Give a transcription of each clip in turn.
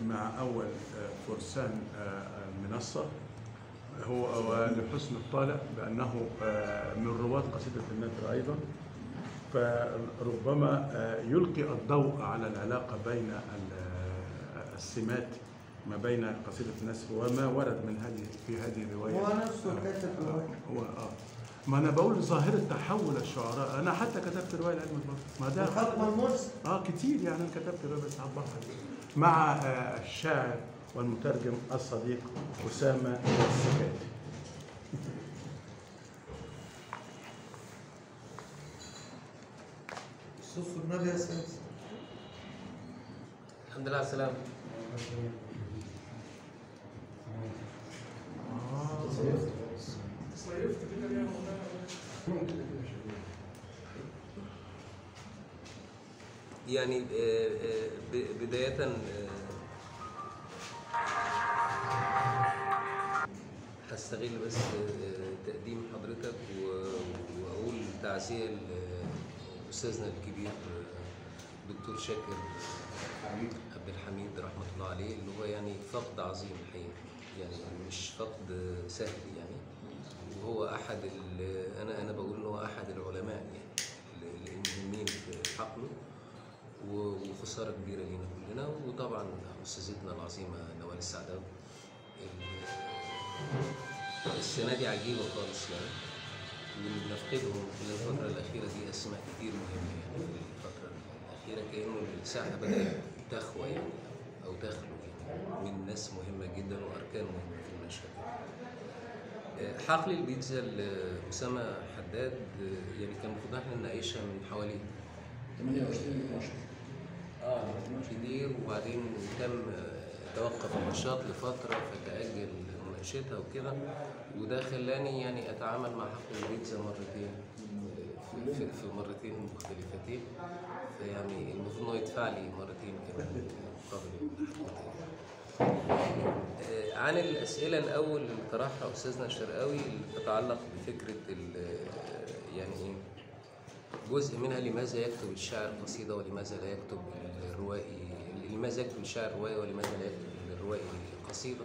مع أول آه، فرسان آه، المنصة هو لحسن الطالع بأنه آه، من رواد قصيدة النثر أيضا فربما آه، يلقي الضوء على العلاقة بين ال- آه، السمات ما بين قصيدة النثر وما ورد من هذه في هذه الرواية هو نفسه كاتب رواية هو اه ما انا بقول ظاهرة تحول الشعراء انا حتى كتبت رواية لعلم البصر ما ده الخط ملموس اه كتير يعني انا كتبت رواية بس عبرها مع آه الشاعر والمترجم الصديق أسامة السكاتي صوف النبي يا سيدي الحمد لله على السلامة يعني آه، آه، ب- بداية آه، هستغل بس آه، تقديم حضرتك و- وأقول تعزية لأستاذنا الكبير آه، دكتور شاكر عبد الحميد رحمة الله عليه اللي هو يعني فقد عظيم الحقيقة يعني مش فقد سهل يعني وهو أحد ال- أنا أنا بقول إن هو أحد العلماء يعني اللي مهمين في حقله و- وخسارة كبيرة لينا كلنا وطبعا أستاذتنا العظيمة نوال السعداوي ال- السنة دي عجيبة خالص يعني واللي بنفقدهم خلال الفترة الأخيرة دي أسماء كتير مهمة يعني في الفترة الأخيرة كأنه الساحة بدأت تخوى يعني أو تخلو يعني من ناس مهمة جدا وأركان مهمة في المشهد آه، حقل البيتزا لأسامة حداد آه، يعني كان المفروض احنا نناقشها من حوالي 28 12 اه كتير وبعدين تم آه، توقف النشاط لفترة فتأجل مناقشتها وكده وده خلاني يعني أتعامل مع حقل البيتزا مرتين في, في, في مرتين مختلفتين فيعني المفروض إنه يدفع لي مرتين كمان مقابل آه، عن الأسئلة الأول اللي طرحها أستاذنا الشرقاوي اللي تتعلق بفكرة ال- يعني إيه جزء منها لماذا يكتب الشاعر قصيدة ولماذا لا يكتب الروائي لماذا يكتب الشاعر رواية ولماذا لا يكتب الروائي قصيدة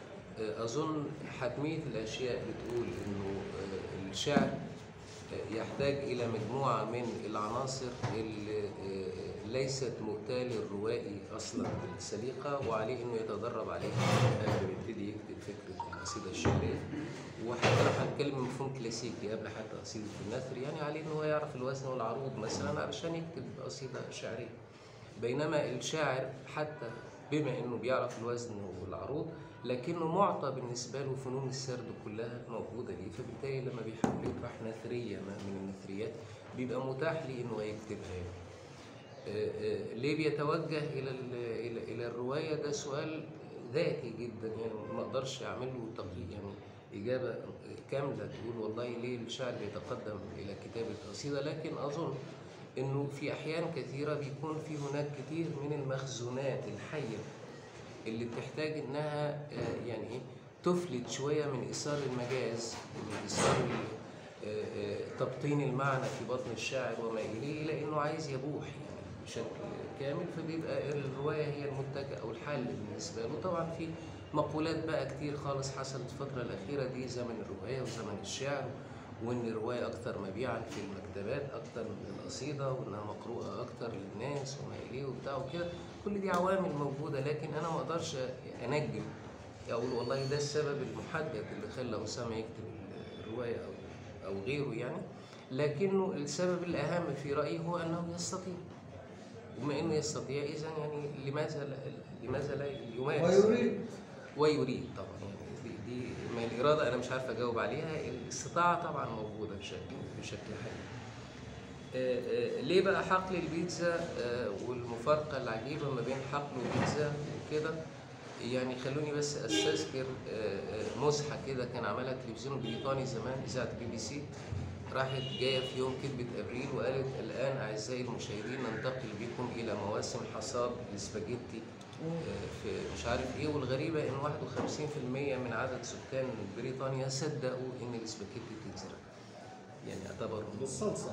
آه، أظن حتمية الأشياء بتقول إنه آه، الشعر آه، يحتاج إلى مجموعة من العناصر اللي آه، ليست مؤتاة للروائي أصلا بالسليقة وعليه إنه يتدرب عليها قبل ما يبتدي يكتب فكرة القصيدة الشعرية وحتى لو هنتكلم بمفهوم كلاسيكي قبل حتى قصيدة النثر يعني عليه إن هو يعرف الوزن والعروض مثلا علشان يكتب قصيدة شعرية بينما الشاعر حتى بما انه بيعرف الوزن والعروض لكنه معطى بالنسبه له فنون السرد كلها موجوده ليه فبالتالي لما بيحاول يطرح نثريه ما من النثريات بيبقى متاح ليه انه يكتبها يعني. آه، آه، ليه بيتوجه الى ال- الى الى الروايه ده سؤال ذاتي جدا يعني ما اقدرش اعمل له تقييم يعني اجابه كامله تقول والله ليه الشاعر بيتقدم الى كتابه قصيده لكن اظن انه في احيان كثيره بيكون في هناك كثير من المخزونات الحيه اللي بتحتاج انها آه، يعني ايه تفلت شويه من اثار المجاز من اثار ال- آه، آه، تبطين المعنى في بطن الشاعر وما اليه لانه عايز يبوح يعني بشكل كامل فبيبقى الروايه هي المتجه او الحل بالنسبه له طبعا في مقولات بقى كتير خالص حصلت الفتره الاخيره دي زمن الروايه وزمن الشعر وان الروايه اكثر مبيعا في المكتبات اكثر من القصيده وانها مقروءه اكثر للناس وما اليه وبتاع وكده كل دي عوامل موجوده لكن انا ما اقدرش انجم اقول والله ده السبب المحدد اللي خلى اسامه يكتب الروايه او او غيره يعني لكنه السبب الاهم في رايي هو انه يستطيع وبما انه يستطيع اذا يعني لماذا لا لماذا لا يمارس ويريد ويريد طبعا يعني دي, دي ما الاراده انا مش عارف اجاوب عليها الاستطاعه طبعا موجوده بشكل بشكل حقيقي آه، آه، ليه بقى حقل البيتزا آه، والمفارقه العجيبه ما بين حقل وبيتزا وكده يعني خلوني بس استذكر آه، آه، مزحه كده كان عملها التلفزيون البريطاني زمان اذاعه بي بي سي راحت جايه في يوم كتبه ابريل وقالت الان اعزائي المشاهدين ننتقل بكم الى مواسم حصاد الاسباجيتي آه، في مش عارف ايه والغريبه ان 51% من عدد سكان بريطانيا صدقوا ان الاسباجيتي بتتزرع يعني اعتبروا بالصلصه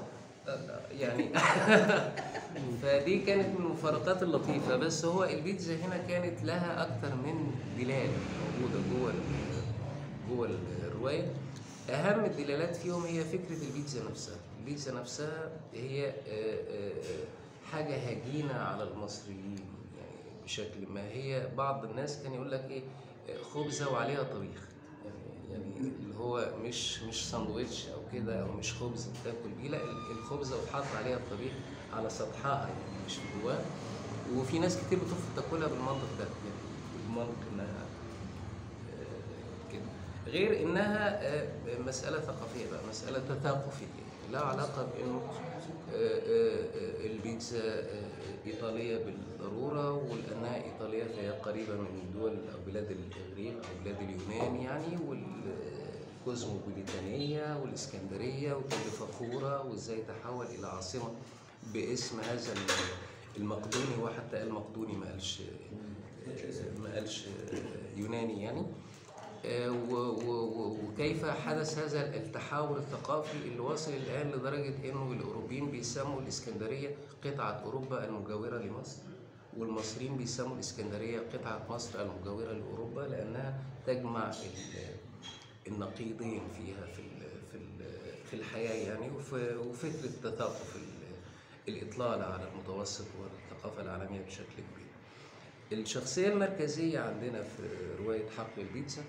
يعني فدي كانت من المفارقات اللطيفة بس هو البيتزا هنا كانت لها أكتر من دلالة موجودة جوه ال- جوه الرواية أهم الدلالات فيهم هي فكرة البيتزا نفسها البيتزا نفسها هي آه، آه، آه، حاجة هجينة على المصريين يعني بشكل ما هي بعض الناس كان يقول لك إيه آه، خبزة وعليها طبيخ يعني يعني اللي هو مش مش ساندوتش او كده او مش خبز بتاكل بيه لا ال- الخبزه وتحط عليها الطبيخ على سطحها يعني مش في جواها وفي ناس كتير بترفض تاكلها بالمنطق ده يعني بالمنطق انها آه، كده غير انها آه، مساله ثقافيه بقى مساله تثاقفيه لها علاقه بانه آه، آه، آه، البيتزا آه، ايطاليه بالضروره ولانها ايطاليه فهي قريبه من دول او بلاد الاغريق او بلاد اليونان يعني والكوزموبوليتانيه والاسكندريه وكل فخوره وازاي تحول الى عاصمه باسم هذا المقدوني وحتى قال مقدوني ما قالش ما قالش يوناني يعني آه، و- و- و- وكيف حدث هذا التحول الثقافي اللي واصل الآن لدرجة إنه الأوروبيين بيسموا الإسكندرية قطعة أوروبا المجاورة لمصر والمصريين بيسموا الإسكندرية قطعة مصر المجاورة لأوروبا لأنها تجمع ال- النقيضين فيها في ال- في ال- في الحياة يعني وف- وفكرة تثاقف ال- الإطلال على المتوسط والثقافة العالمية بشكل كبير. الشخصية المركزية عندنا في رواية حق البيتزا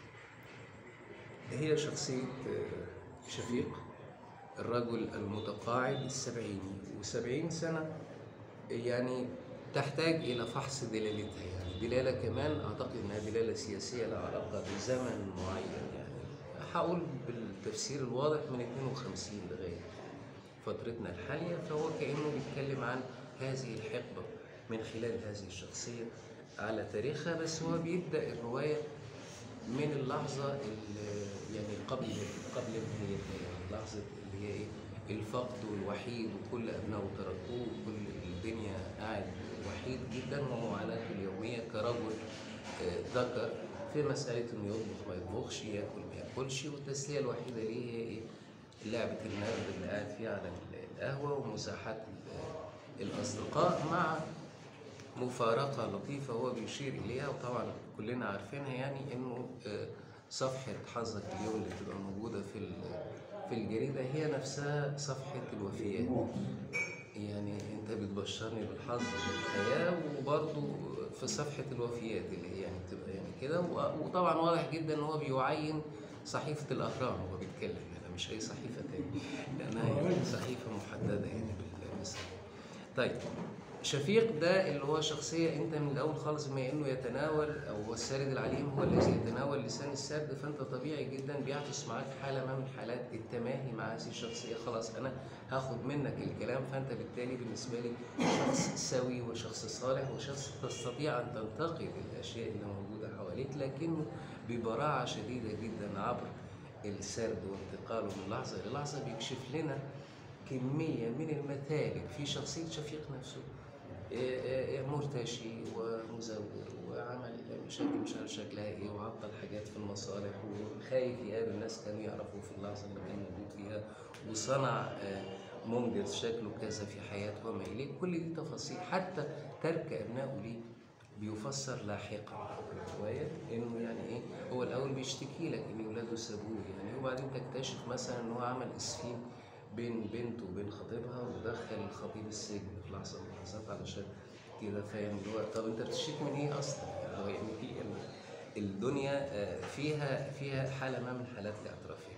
هي شخصية آه، شفيق الرجل المتقاعد السبعيني وسبعين سنة يعني تحتاج إلى فحص دلالتها يعني دلالة كمان أعتقد إنها دلالة سياسية لها علاقة بزمن معين يعني هقول بالتفسير الواضح من 52 لغاية فترتنا الحالية فهو كأنه بيتكلم عن هذه الحقبة من خلال هذه الشخصية على تاريخها بس هو بيبدأ الرواية من اللحظة اللي يعني قبل قبل نهايتها يعني لحظة اللي هي إيه الفقد والوحيد وكل أبنائه تركوه وكل الدنيا قاعد وحيد جدا ومعاناته اليومية كرجل آه، ذكر في مسألة إنه يطبخ ما يطبخش ياكل ما ياكلش والتسلية الوحيدة ليه هي إيه لعبة النرد اللي قاعد فيها على القهوة ومساحات ال- الأصدقاء مع مفارقة لطيفة هو بيشير إليها وطبعا كلنا عارفينها يعني إنه آه، صفحة حظك اليوم اللي بتبقى موجودة في ال- في الجريدة هي نفسها صفحة الوفيات يعني أنت بتبشرني بالحظ بالحياة وبرضه في صفحة الوفيات اللي هي يعني بتبقى يعني كده و- وطبعا واضح جدا إن هو بيعين صحيفة الأهرام وهو بيتكلم يعني مش أي صحيفة تاني لأنها يعني صحيفة محددة يعني بالمثال طيب شفيق ده اللي هو شخصية أنت من الأول خالص بما إنه يتناول أو هو السارد العليم هو الذي يتناول لسان السرد فأنت طبيعي جدا بيحدث معاك حالة ما من حالات التماهي مع هذه الشخصية خلاص أنا هاخد منك الكلام فأنت بالتالي بالنسبة لي شخص سوي وشخص صالح وشخص تستطيع أن تنتقد الأشياء اللي موجودة حواليك لكنه ببراعة شديدة جدا عبر السرد وانتقاله من لحظة إلى لحظة بيكشف لنا كمية من المثالب في شخصية شفيق نفسه إيه إيه إيه مرتشي ومزور وعمل مشاكل مش عارف شكلها ايه وعطل حاجات في المصالح وخايف يقابل ناس كانوا يعرفوه في اللحظة اللي كان موجود فيها وصنع آه، منجز شكله كذا في حياته وما إليه كل دي تفاصيل حتى ترك أبنائه ليه بيفسر لاحقا في الرواية إنه يعني إيه هو الأول بيشتكي لك إن ولاده سابوه يعني وبعدين تكتشف مثلا إن هو عمل إسفين بين بنته وبين خطيبها ودخل الخطيب السجن في لحظة من اللحظات علشان كده فاهم اللي هو طب أنت بتشتكي من إيه أصلا؟ يعني هو يعني في ال- الدنيا آه، فيها فيها حالة ما من حالات الاعترافية.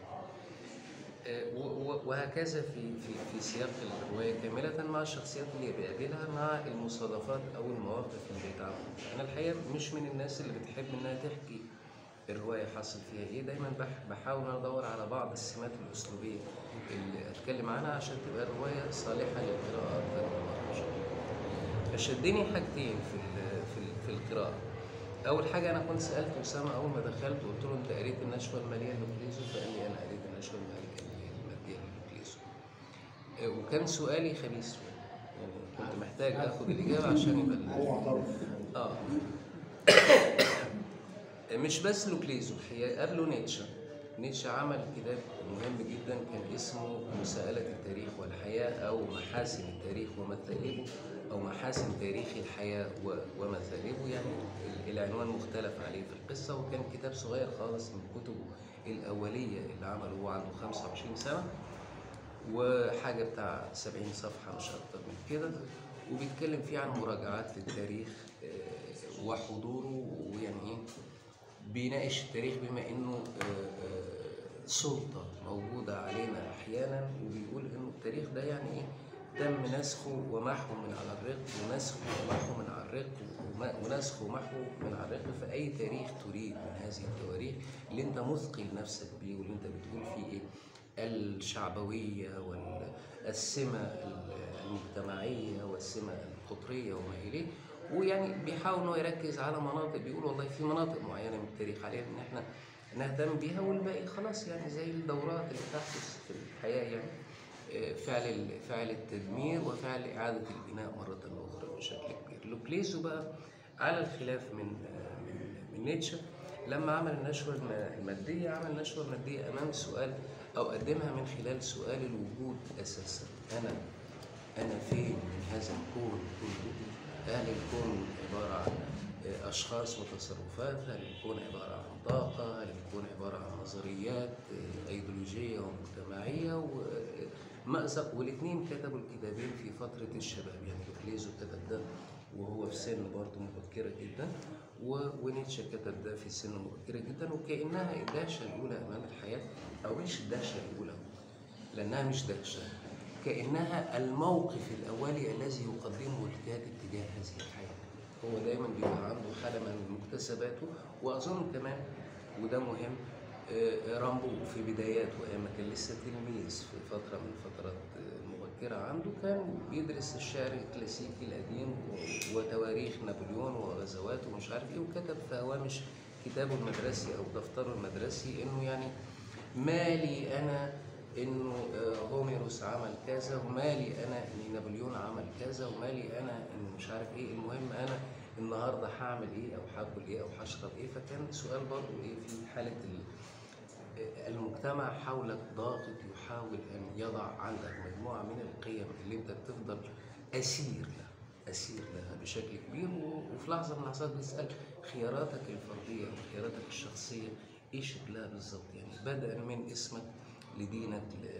آه، و- و- وهكذا في في في سياق الروايه كامله مع الشخصيات اللي بيقابلها مع المصادفات او المواقف اللي بيتعامل انا الحقيقه مش من الناس اللي بتحب انها تحكي الروايه حصل فيها ايه دايما بح- بحاول ان أنا ادور على بعض السمات الاسلوبيه اللي اتكلم عنها عشان تبقى الروايه صالحه للقراءه اكثر من مره إن شاء الله. فشدني حاجتين في ال- في ال- في القراءه اول حاجه انا كنت سالت اسامه اول ما دخلت قلت له انت قريت النشوه الماليه لوكليزو فقال لي انا قريت النشوه الماليه الماديه لوكليزو آه، وكان سؤالي خبيث يعني كنت محتاج اخد الاجابه عشان يبقى ال- هو اعترف اه مش بس لوكليزو الحقيقه قبله نيتشه نيتشه عمل كتاب مهم جدا كان اسمه مساءلة التاريخ والحياة أو محاسن التاريخ ومثالبه أو محاسن تاريخ الحياة و- ومثالبه يعني ال- العنوان مختلف عليه في القصة وكان كتاب صغير خالص من كتبه الأولية اللي عمله هو عنده 25 سنة وحاجة بتاع 70 صفحة مش أكتر من كده وبيتكلم فيه عن مراجعات للتاريخ آه، وحضوره ويعني إيه بيناقش التاريخ بما إنه آه، آه، سلطة موجودة علينا أحيانا وبيقول إنه التاريخ ده يعني إيه تم نسخه ومحو من على الرق ونسخه ومحو من على الرق وم- ونسخه ومحو من على الرق في أي تاريخ تريد من هذه التواريخ اللي أنت مثقل نفسك بيه واللي أنت بتقول فيه إيه الشعبوية والسمة المجتمعية والسمة القطرية وما إليه ويعني بيحاول إنه يركز على مناطق بيقول والله في مناطق معينة من التاريخ علينا إن إحنا نهتم بيها والباقي خلاص يعني زي الدورات اللي بتحدث في الحياة يعني آه، فعل ال- فعل التدمير وفعل إعادة البناء مرة أخرى بشكل كبير لوكليزو بقى على الخلاف من آه، من, من نيتشه لما عمل النشوة الم- المادية عمل النشوة المادية أمام سؤال أو قدمها من خلال سؤال الوجود أساسا أنا أنا فين من هذا الكون كله؟ هل الكون عبارة عن آه، أشخاص وتصرفات؟ هل الكون عبارة عن طاقة؟ هل الكون عبارة عن نظريات آه، أيديولوجية ومجتمعية؟ ومأزق والاثنين كتبوا الكتابين في فترة الشباب يعني لوكليزو كتب ده وهو في سن برضه مبكرة جدا و- ونيتشه كتب ده في سن مبكرة جدا وكأنها الدهشة الأولى أمام الحياة أو مش الدهشة الأولى لأنها مش دهشة كأنها الموقف الأولي الذي يقدمه الكاتب تجاه هذه الحياة هو دايما بيبقى عنده حالة من مكتسباته وأظن كمان وده مهم آه، رامبو في بداياته أيام ما كان لسه تلميذ في فترة من الفترات آه، المبكرة عنده كان بيدرس الشعر الكلاسيكي القديم و- وتواريخ نابليون وغزواته ومش عارف إيه وكتب في هوامش كتابه المدرسي أو دفتره المدرسي إنه يعني مالي أنا انه آه، هوميروس عمل كذا ومالي انا ان نابليون عمل كذا ومالي انا ان مش عارف ايه المهم انا النهارده هعمل ايه او هاكل ايه او هشرب ايه فكان سؤال برضه ايه في حاله ال- آه، المجتمع حولك ضاغط يحاول ان يضع عندك مجموعه من القيم اللي انت بتفضل اسير لها اسير لها بشكل كبير و- وفي لحظه من اللحظات بتسال خياراتك الفرديه وخياراتك الشخصيه ايه شكلها بالظبط يعني بدءا من اسمك لدينك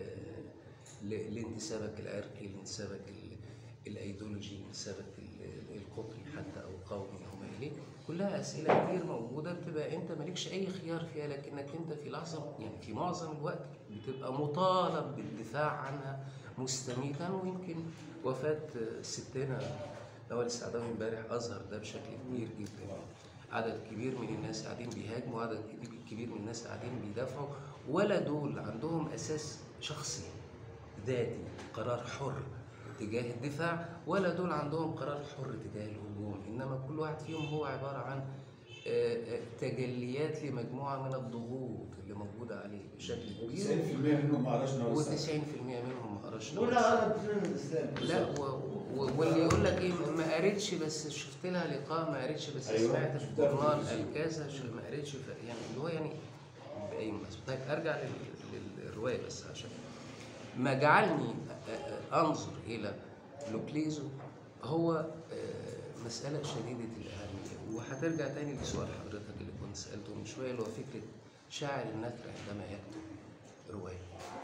ل- ل- لانتسابك العرقي لانتسابك ال- الايديولوجي لانتسابك ال- القطري حتى او القومي او ما اليه كلها اسئله كتير موجوده بتبقى انت مالكش اي خيار فيها لكنك انت في لحظه يعني في معظم الوقت بتبقى مطالب بالدفاع عنها مستميتا ويمكن وفاه ستنا نوال السعداوي امبارح اظهر ده بشكل كبير جدا عدد كبير من الناس قاعدين بيهاجموا عدد كبير- كبير من الناس قاعدين بيدافعوا ولا دول عندهم اساس شخصي ذاتي قرار حر تجاه الدفاع ولا دول عندهم قرار حر تجاه الهجوم انما كل واحد فيهم هو عباره عن آه، آه، تجليات لمجموعه من الضغوط اللي موجوده عليه بشكل 90% كبير منهم ما قراش نوال و90% السعداوي. منهم ما قراش ولا عرب فين الاسلام لا و... و... واللي يقول لك ايه ما قريتش بس شفت لها لقاء ما قريتش بس أيوة، سمعت شفتها في الجورنال التلفزيون. قال كذا ش- ما قريتش ف- يعني اللي هو يعني باي مناسبه طيب ارجع لل... للروايه بس عشان ما جعلني أ- أ- انظر الى لوكليزو هو آه، مساله شديده الاهميه وهترجع تاني لسؤال حضرتك اللي كنت سالته من شويه اللي هو فكره شاعر النثر عندما يكتب روايه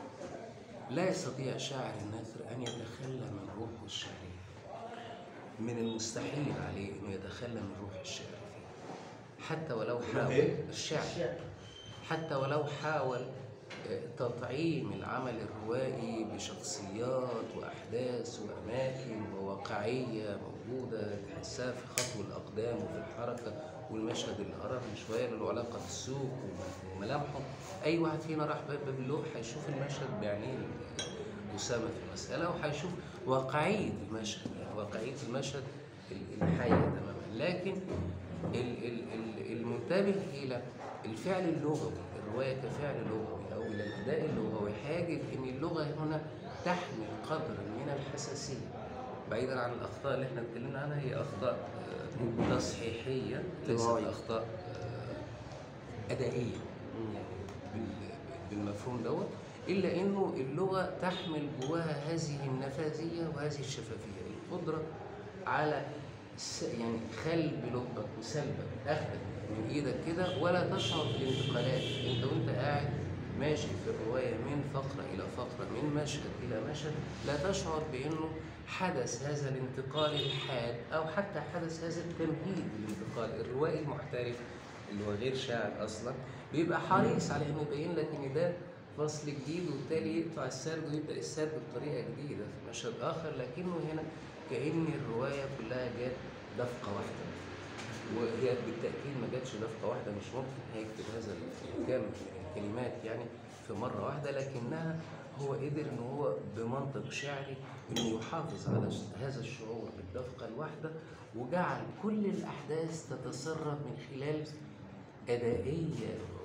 لا يستطيع شاعر النثر أن يتخلى من روحه الشعرية من المستحيل عليه أنه يتخلى من روح الشعر فيه حتى ولو حاول إيه؟ الشعر حتى ولو حاول آه، تطعيم العمل الروائي بشخصيات وأحداث وأماكن وواقعية موجودة تحسها في خطو الأقدام وفي الحركة والمشهد اللي قراه من شوية له علاقة بالسوق وملامحه أي واحد فينا راح باب باب اللوح هيشوف المشهد بعينيه أسامة في المسألة وهيشوف واقعية المشهد يعني واقعية المشهد ال- الحية تماما لكن ال- ال- ال- المنتبه إلى الفعل اللغوي الرواية كفعل لغوي أو إلى الأداء اللغوي هيجد أن اللغة هنا تحمل قدر من الحساسية بعيدا عن الأخطاء اللي احنا اتكلمنا عنها هي أخطاء آه، تصحيحية ليست طباعية. أخطاء آه، أدائية يعني بال- المفهوم دوت الا انه اللغه تحمل جواها هذه النفاذيه وهذه الشفافيه القدره على س- يعني خلب لبك وسلبك اخذك من ايدك كده ولا تشعر بالانتقالات انت وانت قاعد ماشي في الروايه من فقره الى فقره من مشهد الى مشهد لا تشعر بانه حدث هذا الانتقال الحاد او حتى حدث هذا التمهيد للانتقال الروائي المحترف اللي هو غير شاعر اصلا بيبقى حريص على انه يبين لك ان ده فصل جديد وبالتالي يقطع السرد ويبدا السرد بطريقه جديده في مشهد اخر لكنه هنا كان الروايه كلها جت دفقه واحده وهي بالتاكيد ما جاتش دفقه واحده مش ممكن هيكتب هذا الكم من الكلمات يعني في مره واحده لكنها هو قدر ان هو بمنطق شعري انه يحافظ على هذا الشعور بالدفقه الواحده وجعل كل الاحداث تتسرب من خلال ادائيه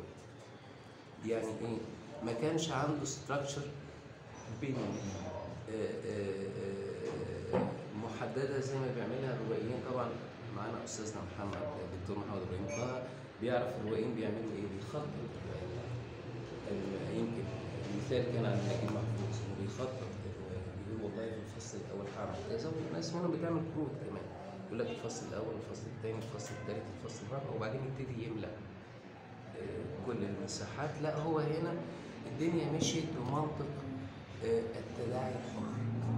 يعني ايه ما كانش عنده ستراكشر بين آه، آه، آه، محدده زي ما بيعملها الروائيين طبعا معانا استاذنا محمد الدكتور محمد ابراهيم طه بيعرف الروائيين بيعملوا ايه بيخطط الرواية. ال- يمكن المثال كان عن نجيب محفوظ انه بيخطط الرواية. بيقول والله في الفصل الاول هعمل كذا والناس منهم بتعمل كروت كمان يقول لك الفصل الاول الفصل الثاني الفصل الثالث الفصل الرابع وبعدين يبتدي يملأ آه، كل المساحات لا هو هنا الدنيا مشيت بمنطق آه، التداعي الحر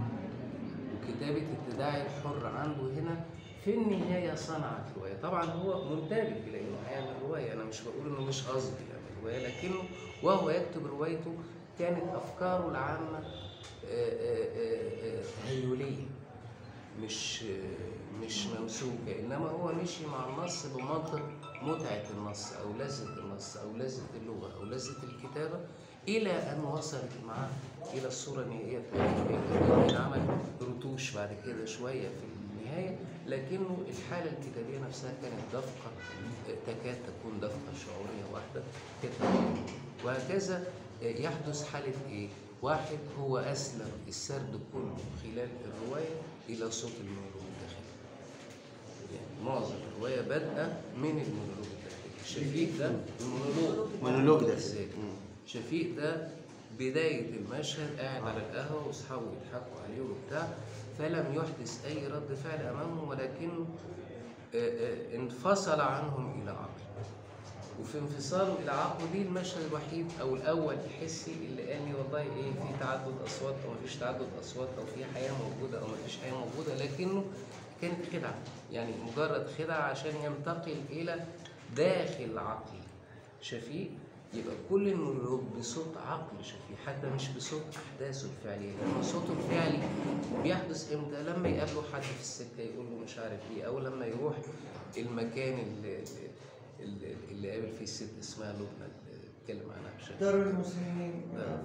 وكتابة التداعي الحر عنده هنا في النهاية صنعت رواية طبعا هو منتبه إلى إنه هيعمل رواية أنا مش بقول إنه مش قصدي يعمل رواية لكنه وهو يكتب روايته كانت أفكاره العامة آه، آه، آه، آه، تهيلية مش مش ممسوكة إنما هو مشي مع النص بمنطق متعة النص أو لذة النص أو لذة اللغة أو لذة الكتابة إلى أن وصلت معاه إلى الصورة النهائية بتاعته كان عمل رتوش بعد كده شوية في النهاية لكنه الحالة الكتابية نفسها كانت دفقة تكاد تكون دفقة شعورية واحدة كتابية وهكذا يحدث حالة إيه؟ واحد هو أسلم السرد كله خلال الرواية إلى صوت المونولوج الداخلي. يعني معظم الرواية بادئة من المونولوج الداخلي. شفيق ده المونولوج مونولوج ده. الذاتي. شفيق ده بداية المشهد قاعد على القهوة وأصحابه يضحكوا عليه وبتاع فلم يحدث أي رد فعل أمامهم ولكنه آه، آه، انفصل عنهم إلى عقل. وفي انفصاله الى عقله دي المشهد الوحيد او الاول الحسي اللي قال لي والله ايه في تعدد اصوات او مفيش تعدد اصوات او في حياه موجوده او مفيش حياه موجوده لكنه كانت خدعه يعني مجرد خدعه عشان ينتقل الى داخل عقل شفيق يبقى كل المونولوج بصوت عقل شفيق حتى مش بصوت احداثه الفعليه لان صوته الفعلي بيحدث امتى لما يقابله حد في السكه يقول له مش عارف ايه او لما يروح المكان اللي اللي, اللي قابل فيه الست اسمها لبنى اللي اتكلم عنها بشكل دار المسلمين آه،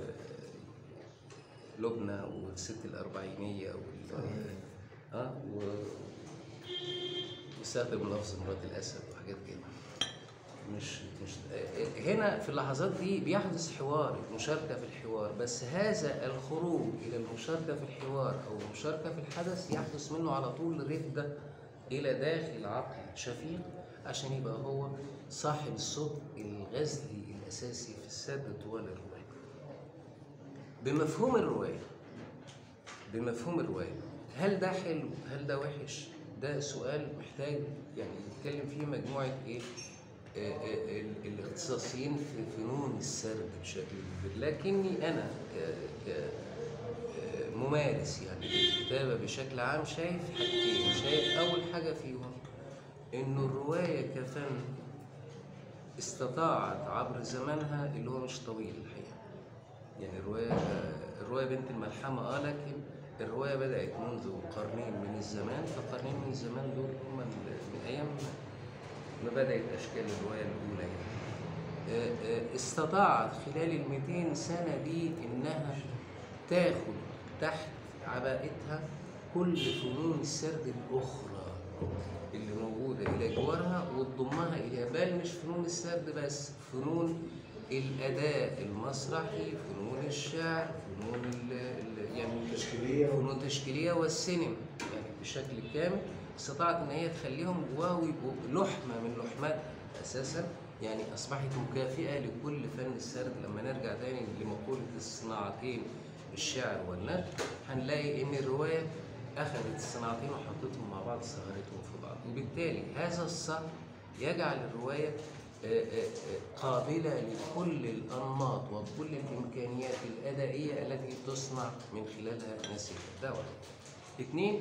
لبنى والست الأربعينية وال اه و واستخدم لفظ مرات الأسد وحاجات كده مش مش آه، هنا في اللحظات دي بيحدث حوار مشاركة في الحوار بس هذا الخروج إلى المشاركة في الحوار أو المشاركة في الحدث يحدث منه على طول ردة إلى داخل عقل شفيق عشان يبقى هو صاحب الصوت الغزلي الأساسي في السرد طوال الرواية بمفهوم الرواية بمفهوم الرواية هل ده حلو هل ده وحش ده سؤال محتاج يعني يتكلم فيه مجموعة ايه آه، آه، ال- الاختصاصيين في فنون السرد بشكل كبير لكني انا ك- ك- آه، ممارس يعني للكتابة بشكل عام شايف حاجتين شايف أول حاجة فيهم إنه الرواية كفن استطاعت عبر زمانها اللي هو مش طويل الحقيقة يعني الرواية الرواية بنت الملحمة اه لكن الرواية بدأت منذ قرنين من الزمان فقرنين من الزمان دول هم ال- من أيام ما بدأت أشكال الرواية الأولى يعني آه، آه، استطاعت خلال ال 200 سنة دي إنها تاخد تحت عبائتها كل فنون السرد الأخرى اللي موجودة إلى جوارها وتضمها إليها بل مش فنون السرد بس فنون الأداء المسرحي فنون الشعر فنون ال ال- يعني التشكيلية. فنون التشكيلية والسينما يعني بشكل كامل استطاعت إن هي تخليهم جواها ويبقوا لحمة من لحماتها أساسا يعني أصبحت مكافئة لكل فن السرد لما نرجع تاني لمقولة الصناعتين الشعر والنثر هنلاقي إن الرواية أخذت الصناعتين وحطتهم مع بعض صهرتهم في بعض وبالتالي هذا الصهر يجعل الرواية آه، آه، آه، قابلة لكل الأنماط وكل الإمكانيات الأدائية التي تصنع من خلالها نسيج ده واحد. اثنين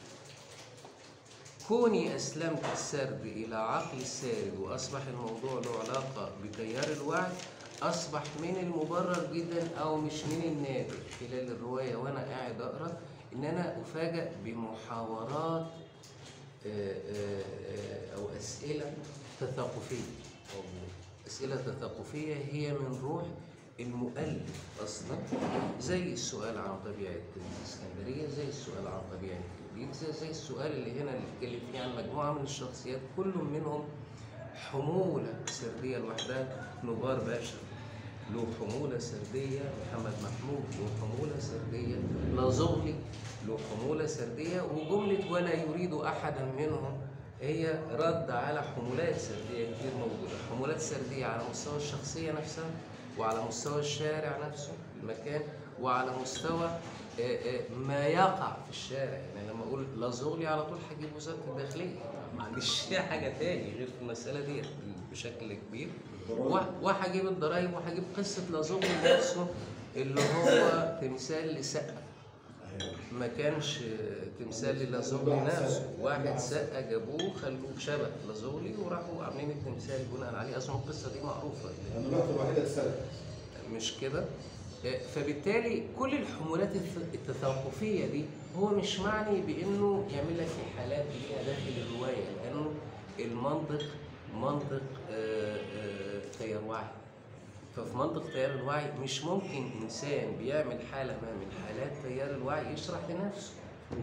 كوني أسلمت السرد إلى عقل السارد وأصبح الموضوع له علاقة بتيار الوعي أصبح من المبرر جدا أو مش من النادر خلال الرواية وأنا قاعد أقرأ إن أنا أفاجأ بمحاورات آه، آه، آه، أو أسئلة تثقفية أو أسئلة تثقفية هي من روح المؤلف أصلا زي السؤال عن طبيعة الإسكندرية زي السؤال عن طبيعة الجديد زي, زي السؤال اللي هنا اللي اتكلم فيه عن مجموعة من الشخصيات كل منهم حمولة سردية لوحدها نبار باشا له حمولة سردية محمد محمود له حمولة سردية لازغلي له حمولة سردية وجملة ولا يريد أحدا منهم هي رد على حمولات سردية كتير موجودة حمولات سردية على مستوى الشخصية نفسها وعلى مستوى الشارع نفسه المكان وعلى مستوى آه، آه، ما يقع في الشارع يعني لما اقول لازغلي على طول هجيب وزاره الداخليه ما عنديش حاجه تاني غير في المساله دي بشكل كبير و- وهجيب الضرايب وهجيب قصه لازغلي نفسه اللي هو تمثال لسقا ما كانش تمثال للازغلي نفسه واحد سقا جابوه خلوه شبه لازغلي وراحوا عاملين التمثال بناء عليه اصلا القصه دي معروفه النقطة الوحيدة اتسرقت مش كده فبالتالي كل الحمولات الث- التثقفية دي هو مش معني بأنه يعمل لك إيحاءات ليها داخل الرواية لأنه المنطق منطق آه، آه، تيار وعي ففي منطق تيار الوعي مش ممكن إنسان بيعمل حالة ما من حالات تيار الوعي يشرح لنفسه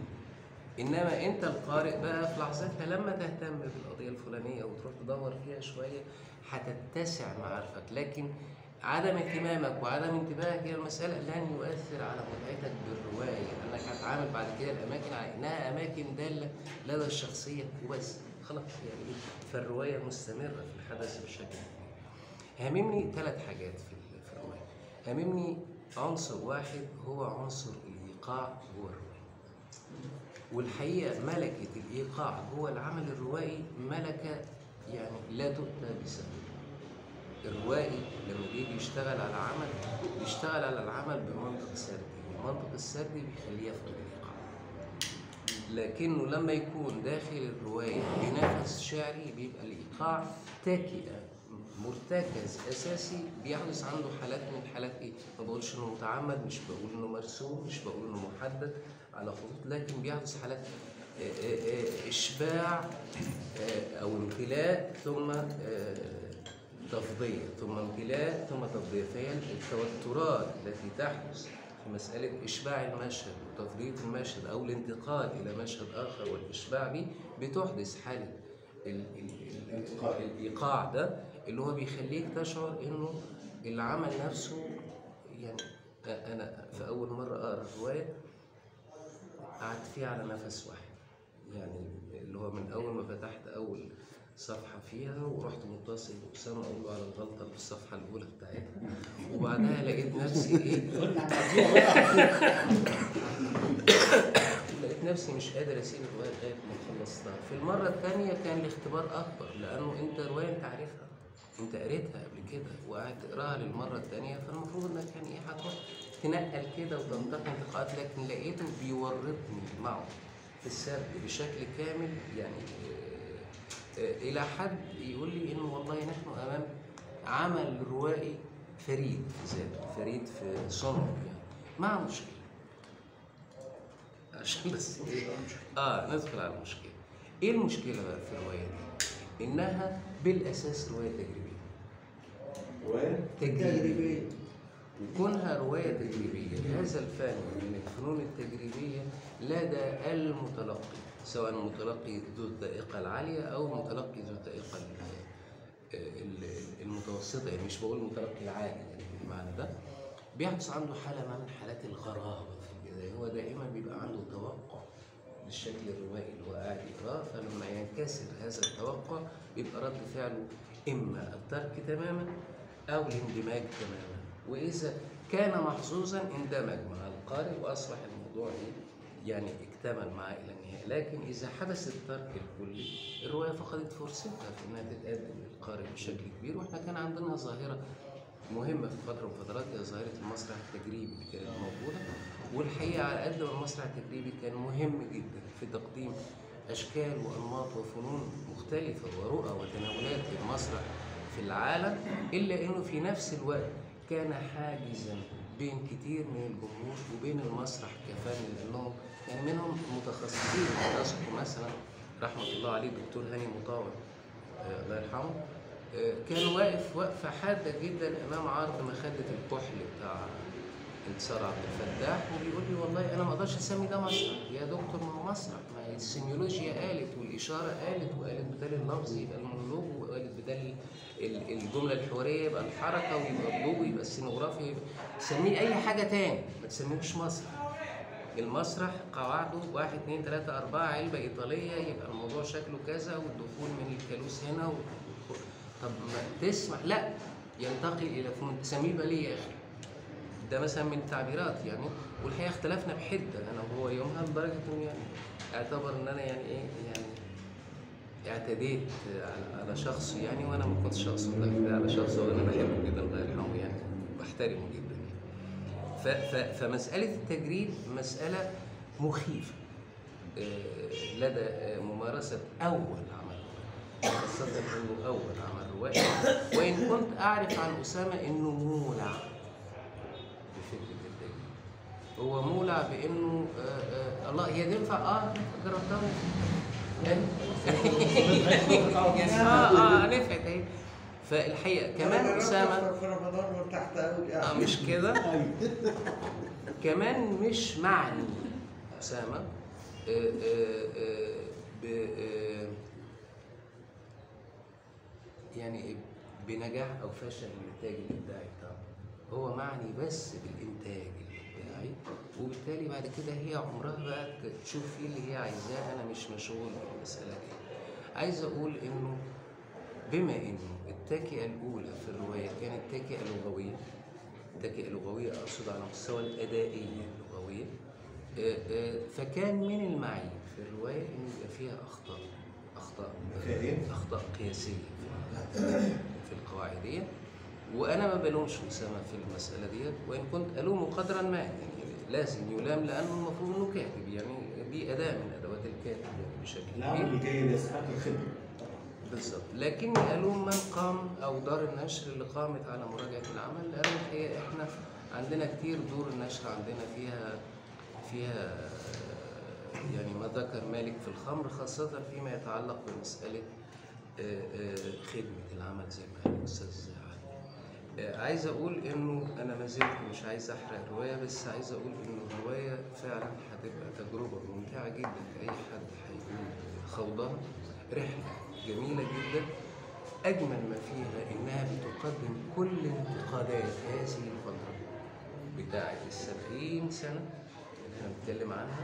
انما انت القارئ بقى في لحظتها لما تهتم بالقضيه الفلانيه وتروح تدور فيها شويه هتتسع معارفك لكن عدم اهتمامك وعدم انتباهك الى المساله لن يؤثر على متعتك بالروايه لانك هتعامل بعد كده الاماكن على انها اماكن داله لدى الشخصيه وبس خلاص يعني فالروايه مستمره في الحدث بشكل كبير هاممني ثلاث حاجات في ال- في الروايه هاممني عنصر واحد هو عنصر الايقاع جوه الروايه والحقيقه ملكه الايقاع جوه العمل الروائي ملكه يعني لا تؤتى بسهل الروائي لما بيجي يشتغل على عمل بيشتغل على العمل بمنطق سردي والمنطق السردي بيخليه يفقد الايقاع لكنه لما يكون داخل الروايه بنفس شعري بيبقى الايقاع تاكئه مرتكز اساسي بيحدث عنده حالات من حالات ايه؟ ما بقولش انه متعمد مش بقول انه مرسوم مش بقول انه محدد على خطوط لكن بيحدث حالات آه، آه، آه، اشباع آه، او امتلاء ثم آه، تفضيه ثم امتلاء ثم تفضيه فهي التوترات التي تحدث في مساله اشباع المشهد وتفضيه المشهد او الانتقال الى مشهد اخر والاشباع به بتحدث حاله ال- ال- ال- الايقاع ده اللي هو بيخليك تشعر انه العمل نفسه يعني انا في اول مره اقرا الروايه قعدت فيها على نفس واحد يعني اللي هو من اول ما فتحت اول صفحه فيها ورحت متصل باسامه اقول له على الغلطه اللي في الصفحه الاولى بتاعتها وبعدها لقيت نفسي ايه لقيت نفسي مش قادر اسيب الروايه لغايه ما خلصتها في المره الثانيه كان الاختبار اكبر لانه انت روايه انت عارفها انت قريتها قبل كده وقاعد تقراها للمره الثانيه فالمفروض انك يعني ايه هتروح تنقل كده وتنتقي انتقاءات لكن لقيته بيورطني معه في السرد بشكل كامل يعني آه، آه، الى حد يقول لي انه والله نحن امام عمل روائي فريد في ذاته فريد في صنعه يعني مع مشكله عشان بس ايه اه ندخل على المشكله ايه المشكله بقى في الروايه دي انها بالاساس روايه تجريبيه رواية تجريبيه وكونها روايه تجريبيه هذا الفن من الفنون التجريبيه لدى المتلقي سواء المتلقي ذو الذائقه العاليه او المتلقي ذو الذائقه ال- ال- المتوسطه يعني مش بقول المتلقي العالي يعني بالمعنى ده بيحدث عنده حاله ما من حالات الغرابه في البدايه هو دائما بيبقى عنده توقع للشكل الروائي اللي هو قاعد يقراه فلما ينكسر هذا التوقع بيبقى رد فعله إما الترك تماما أو الاندماج تماما وإذا كان محظوظا اندمج مع القارئ وأصبح الموضوع إيه؟ يعني اكتمل معاه إلى النهاية لكن إذا حدث الترك الكلي الرواية فقدت فرصتها في إنها تتقدم للقارئ بشكل كبير وإحنا كان عندنا ظاهرة مهمة في فترة من الفترات هي ظاهرة المسرح التجريبي اللي كانت موجودة والحقيقة على قد ما المسرح التجريبي كان مهم جدا في تقديم أشكال وأنماط وفنون مختلفة ورؤى وتناولات للمسرح في العالم إلا إنه في نفس الوقت كان حاجزا بين كتير من الجمهور وبين المسرح كفن لأنهم يعني منهم متخصصين أذكر مثلا رحمة الله عليه الدكتور هاني مطاوع آه، الله يرحمه آه، كان واقف وقفة حادة جدا أمام عرض مخدة الكحل بتاع انتصار عبد الفتاح وبيقول لي والله أنا ما أقدرش أسمي ده مسرح يا دكتور ما هو مسرح ما هي السيميولوجيا قالت والإشارة قالت وقالت بدل اللفظ يبقى المونولوج وقالت بدل ال- الجملة الحوارية يبقى الحركة ويبقى الضوء يبقى السينوغرافيا يبقى سميه أي حاجة تاني ما تسميهوش مسرح المسرح قواعده واحد اتنين تلاتة أربعة علبة إيطالية يبقى الموضوع شكله كذا والدخول من الكالوس هنا و... طب ما تسمع لا ينتقل إلى فنون تسميه باليه يا أخي ده مثلا من التعبيرات يعني والحقيقة اختلفنا بحدة أنا وهو يومها لدرجة إنه يعني اعتبر إن أنا يعني إيه يعني اعتديت على- على شخص يعني وانا ما كنتش اقصد اعتداء على شخص وانا بحبه جدا الله يرحمه يعني بحترمه جدا يعني. ف ف فمساله التجريد مساله مخيفه آه، لدى آه، ممارسه اول عمل روائي خاصه انه اول عمل روائي وان كنت اعرف عن اسامه انه مولع بفكره التجريد هو مولع بانه آه آه الله هي تنفع اه جربتها اه اه نفعت اهي فالحقيقه كمان اسامه في رمضان وارتحت قوي آه مش كده كمان مش معني اسامه آه آه آه ب آه يعني بنجاح او فشل الانتاج الابداعي بتاعه هو معني بس بالانتاج الابداعي وبالتالي بعد كده هي عمرها بقى تشوف ايه اللي هي عايزاه انا مش مشغول بالمساله دي عايز اقول انه بما انه التكئه الاولى في الروايه كانت تكئه لغويه تكئه لغويه اقصد على مستوى الادائيه اللغويه آه، آه، فكان من المعين في الروايه انه يبقى فيها اخطاء اخطاء فيها إيه؟ اخطاء قياسيه في في القواعديه وانا ما بلومش اسامه في المساله ديت وان كنت الومه قدرا ما يعني لازم يلام لانه المفروض انه كاتب يعني دي اداه من ادوات الكاتب يعني بشكل العمل كبير الجيد يستحق الخدمة بالظبط لكني الوم من قام او دار النشر اللي قامت على مراجعه العمل لان الحقيقه احنا عندنا كتير دور النشر عندنا فيها فيها آه، يعني ما ذكر مالك في الخمر خاصه فيما يتعلق بمساله آه، آه، خدمه العمل زي ما قال الاستاذ علي آه، عايز اقول انه انا ما زلت مش عايز احرق الروايه بس عايز اقول انه الروايه فعلا هتبقى تجربه ممتعه جدا لاي حد هيقوم خوضها رحله جميله جدا اجمل ما فيها انها بتقدم كل انتقادات هذه الفتره بتاعه السبعين سنه اللي احنا بنتكلم عنها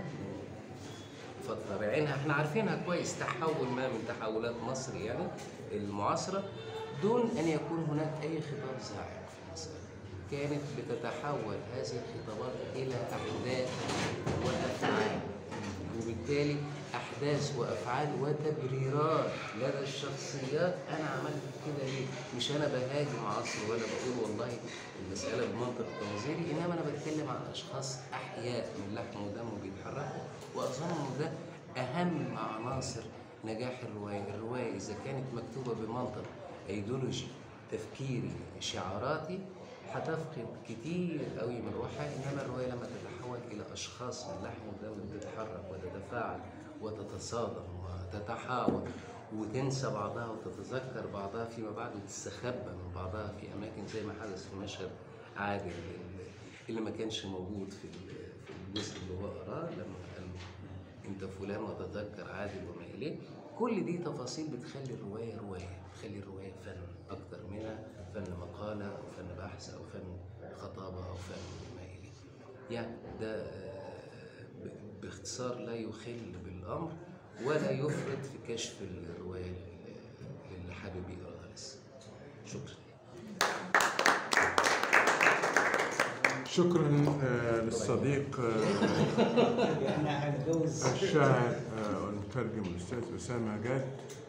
فترة بعينها احنا عارفينها كويس تحول ما من تحولات مصر يعني المعاصرة دون أن يكون هناك أي خطاب زاعق في المسألة كانت بتتحول هذه الخطابات إلى أحداث وأفعال وبالتالي أحداث وأفعال وتبريرات لدى الشخصيات أنا عملت كده ليه؟ مش أنا بهاجم عصر ولا بقول والله المسألة بمنطق تنظيري إنما أنا بتكلم عن أشخاص أحياء من لحم ودم وبيتحركوا وأظن إن ده أهم عناصر نجاح الرواية، الرواية إذا كانت مكتوبة بمنطق أيديولوجي تفكيري شعاراتي هتفقد كتير قوي من روحها انما الروايه لما تتحول الى اشخاص من لحم ودم بتتحرك وتتفاعل وتتصادم وتتحاور وتنسى بعضها وتتذكر بعضها فيما بعد وتستخبى من بعضها في اماكن زي ما حدث في مشهد عادل اللي- اللي ما كانش موجود في ال- في الجزء اللي هو قراه لما قال له انت فلان وتذكر عادل وما اليه كل دي تفاصيل بتخلي الروايه روايه بتخلي الروايه فن اكتر منها فن مقاله او فن بحث او فن خطابه او فن ما اليه يعني ده آه، ب- باختصار لا يخل بالامر ولا يفرط في كشف الروايه لل- للي حابب يقراها لسه شكرا شكرا آه، للصديق آه، احنا هنجوز الشاعر آه، والمترجم الاستاذ اسامه جاد